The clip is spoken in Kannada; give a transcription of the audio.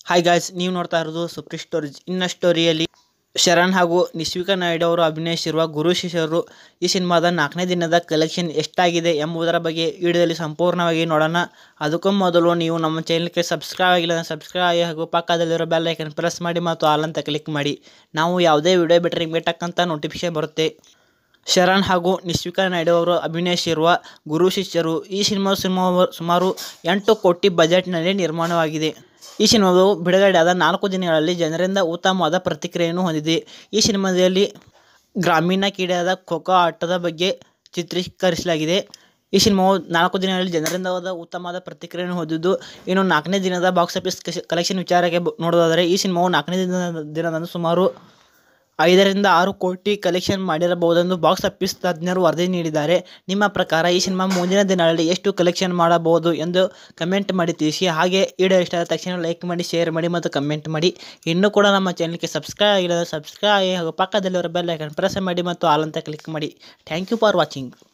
ಹಾಯ್ ಗಾಯ್ಸ್ ನೀವು ನೋಡ್ತಾ ಇರೋದು ಸುಪ್ರಿ ಸ್ಟೋರೇಜ್ ಇನ್ನ ಸ್ಟೋರಿಯಲ್ಲಿ ಶರಣ್ ಹಾಗೂ ನಿಶ್ವಿಕಾ ನಾಯ್ಡು ಅವರು ಅಭಿನಯಿಸಿರುವ ಗುರು ಶಿಷ್ಯರು ಈ ಸಿನಿಮಾದ ನಾಲ್ಕನೇ ದಿನದ ಕಲೆಕ್ಷನ್ ಎಷ್ಟಾಗಿದೆ ಎಂಬುದರ ಬಗ್ಗೆ ವಿಡಿಯೋದಲ್ಲಿ ಸಂಪೂರ್ಣವಾಗಿ ನೋಡೋಣ ಅದಕ್ಕೂ ಮೊದಲು ನೀವು ನಮ್ಮ ಚಾನಲ್ಗೆ ಸಬ್ಸ್ಕ್ರೈಬ್ ಆಗಿಲ್ಲ ಸಬ್ಸ್ಕ್ರೈಬ್ ಆಗಿ ಹಾಗೂ ಪಕ್ಕದಲ್ಲಿರೋ ಬೆಲ್ ಐಕನ್ ಪ್ರೆಸ್ ಮಾಡಿ ಮತ್ತು ಆಲ್ ಅಂತ ಕ್ಲಿಕ್ ಮಾಡಿ ನಾವು ಯಾವುದೇ ವಿಡಿಯೋ ಬಿಟ್ಟರೆ ನಿಮಗೆ ಟಕ್ಕಂತ ನೋಟಿಫಿಕೇಶನ್ ಬರುತ್ತೆ ಶರಣ್ ಹಾಗೂ ನಿಶ್ವಿಕಾ ನಾಯ್ಡು ಅವರು ಅಭಿನಯಿಸಿರುವ ಗುರು ಶಿಷ್ಯರು ಈ ಸಿನಿಮಾ ಸಿನಿಮಾ ಸುಮಾರು ಎಂಟು ಕೋಟಿ ಬಜೆಟ್ನಲ್ಲಿ ನಿರ್ಮಾಣವಾಗಿದೆ ಈ ಸಿನಿಮಾವು ಬಿಡುಗಡೆಯಾದ ನಾಲ್ಕು ದಿನಗಳಲ್ಲಿ ಜನರಿಂದ ಉತ್ತಮವಾದ ಪ್ರತಿಕ್ರಿಯೆಯನ್ನು ಹೊಂದಿದೆ ಈ ಸಿನಿಮಾದಲ್ಲಿ ಗ್ರಾಮೀಣ ಕ್ರೀಡೆಯಾದ ಖೋಖೋ ಆಟದ ಬಗ್ಗೆ ಚಿತ್ರೀಕರಿಸಲಾಗಿದೆ ಈ ಸಿನಿಮಾವು ನಾಲ್ಕು ದಿನಗಳಲ್ಲಿ ಜನರಿಂದ ಹೋದ ಉತ್ತಮವಾದ ಪ್ರತಿಕ್ರಿಯೆಯನ್ನು ಹೊಂದಿದ್ದು ಇನ್ನು ನಾಲ್ಕನೇ ದಿನದ ಬಾಕ್ಸ್ ಆಫೀಸ್ ಕಲೆಕ್ಷನ್ ವಿಚಾರಕ್ಕೆ ಬ- ನೋಡೋದಾದರೆ ಈ ಸಿನಿಮಾವು ನಾಲ್ಕನೇ ದಿನದ ದಿನದಂದು ಸುಮಾರು ಐದರಿಂದ ಆರು ಕೋಟಿ ಕಲೆಕ್ಷನ್ ಮಾಡಿರಬಹುದೆಂದು ಬಾಕ್ಸ್ ಆಫೀಸ್ ತಜ್ಞರು ವರದಿ ನೀಡಿದ್ದಾರೆ ನಿಮ್ಮ ಪ್ರಕಾರ ಈ ಸಿನಿಮಾ ಮುಂದಿನ ದಿನಗಳಲ್ಲಿ ಎಷ್ಟು ಕಲೆಕ್ಷನ್ ಮಾಡಬಹುದು ಎಂದು ಕಮೆಂಟ್ ಮಾಡಿ ತಿಳಿಸಿ ಹಾಗೆ ವಿಡಿಯೋ ಇಷ್ಟ ಆದ ತಕ್ಷಣ ಲೈಕ್ ಮಾಡಿ ಶೇರ್ ಮಾಡಿ ಮತ್ತು ಕಮೆಂಟ್ ಮಾಡಿ ಇನ್ನೂ ಕೂಡ ನಮ್ಮ ಚಾನಲ್ಗೆ ಸಬ್ಸ್ಕ್ರೈಬ್ ಆಗಿಲ್ಲ ಸಬ್ಸ್ಕ್ರೈಬ್ ಆಗಿ ಹಾಗೂ ಪಕ್ಕದಲ್ಲಿರೋ ಬೆಲ್ ಐಕನ್ ಪ್ರೆಸ್ ಮಾಡಿ ಮತ್ತು ಆಲ್ ಅಂತ ಕ್ಲಿಕ್ ಮಾಡಿ ಥ್ಯಾಂಕ್ ಯು ಫಾರ್ ವಾಚಿಂಗ್